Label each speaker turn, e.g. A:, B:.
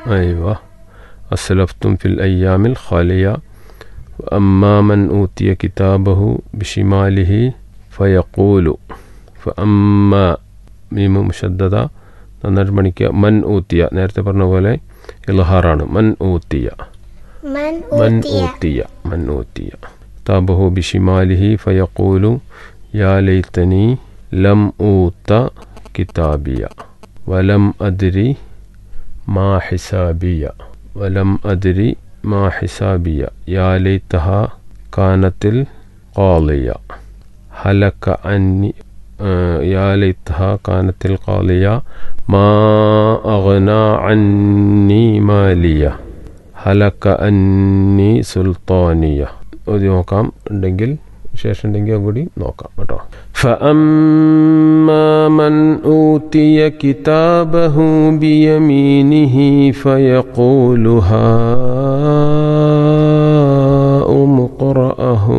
A: أيوة أسلفتم في الأيام الخالية وأما من أوتي كتابه بشماله فيقول فأما മീമ് മുഷദ്ദത നന്നായിട്ട് പഠിക്കുക മൻ ഊത്തിയ നേരത്തെ പറഞ്ഞ പോലെ ഇൽഹാറാണ് മൻ ഊത്തിയ
B: من
A: من
B: أوتي
A: أوتي من أوتي كتابه بشماله فيقول يا ليتني لم أوت كتابي ولم أدري ما حسابي ولم أدري ما حسابي يا ليتها كانت القاضية هلك عني آه، يا ليتها كانت القاضية ما أغنى عني مالية ഹലക്ക അന്നി സുൽത്താനിയ ഇത് നോക്കാം ഉണ്ടെങ്കിൽ ശേഷം ഉണ്ടെങ്കിൽ കൂടി നോക്കാം കേട്ടോ فأما من أوتي كتابه بيمينه فيقول